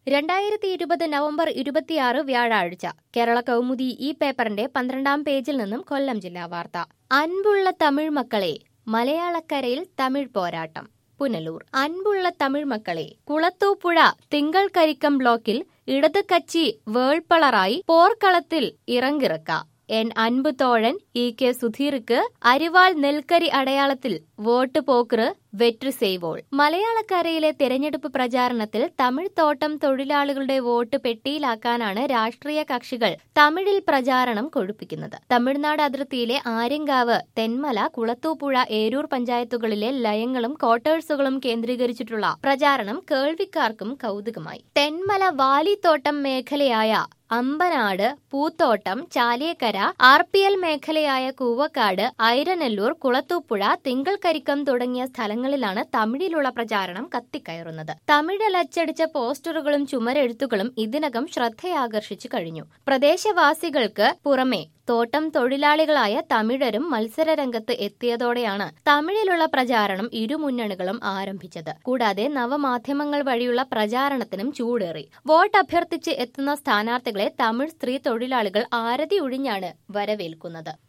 രണ്ടായിരത്തി ഇരുപത് നവംബർ ഇരുപത്തിയാറ് വ്യാഴാഴ്ച കേരള കൗമുദി ഈ പേപ്പറിന്റെ പന്ത്രണ്ടാം പേജിൽ നിന്നും കൊല്ലം ജില്ലാ വാർത്ത അൻപുള്ള തമിഴ് മക്കളെ മലയാളക്കരയിൽ തമിഴ് പോരാട്ടം പുനലൂർ അൻപുള്ള തമിഴ് മക്കളെ കുളത്തൂപ്പുഴ തിങ്കൾക്കരിക്കം ബ്ലോക്കിൽ ഇടത് കച്ചി വേൾപ്പളറായി പോർക്കളത്തിൽ ഇറങ്ങിറക്ക എൻ അൻപ് തോഴൻ ഇ കെ സുധീർക്ക് അരിവാൾ നെൽക്കരി അടയാളത്തിൽ വോട്ട് പോക്കറ് വെറ്റ് സേവോൾ മലയാളക്കരയിലെ തെരഞ്ഞെടുപ്പ് പ്രചാരണത്തിൽ തമിഴ് തോട്ടം തൊഴിലാളികളുടെ വോട്ട് പെട്ടിയിലാക്കാനാണ് രാഷ്ട്രീയ കക്ഷികൾ തമിഴിൽ പ്രചാരണം കൊഴുപ്പിക്കുന്നത് തമിഴ്നാട് അതിർത്തിയിലെ ആര്യങ്കാവ് തെന്മല കുളത്തൂപ്പുഴ ഏരൂർ പഞ്ചായത്തുകളിലെ ലയങ്ങളും ക്വാർട്ടേഴ്സുകളും കേന്ദ്രീകരിച്ചിട്ടുള്ള പ്രചാരണം കേൾവിക്കാർക്കും കൗതുകമായി തെന്മല വാലിത്തോട്ടം മേഖലയായ അമ്പനാട് പൂത്തോട്ടം ചാലിയക്കര ആർ പി എൽ മേഖലയായ കൂവക്കാട് ഐരനെല്ലൂർ കുളത്തൂപ്പുഴ തിങ്കൾക്കരിക്കം തുടങ്ങിയ സ്ഥലങ്ങളിലാണ് തമിഴിലുള്ള പ്രചാരണം കത്തിക്കയറുന്നത് തമിഴിൽ അച്ചടിച്ച പോസ്റ്ററുകളും ചുമരെഴുത്തുകളും ഇതിനകം ശ്രദ്ധയാകർഷിച്ചു കഴിഞ്ഞു പ്രദേശവാസികൾക്ക് പുറമെ തോട്ടം തൊഴിലാളികളായ തമിഴരും മത്സരരംഗത്ത് എത്തിയതോടെയാണ് തമിഴിലുള്ള പ്രചാരണം ഇരുമുന്നണികളും ആരംഭിച്ചത് കൂടാതെ നവമാധ്യമങ്ങൾ വഴിയുള്ള പ്രചാരണത്തിനും ചൂടേറി വോട്ട് അഭ്യർത്ഥിച്ച് എത്തുന്ന സ്ഥാനാർത്ഥികളെ തമിഴ് സ്ത്രീ തൊഴിലാളികൾ ആരതി ഒഴിഞ്ഞാണ് വരവേൽക്കുന്നത്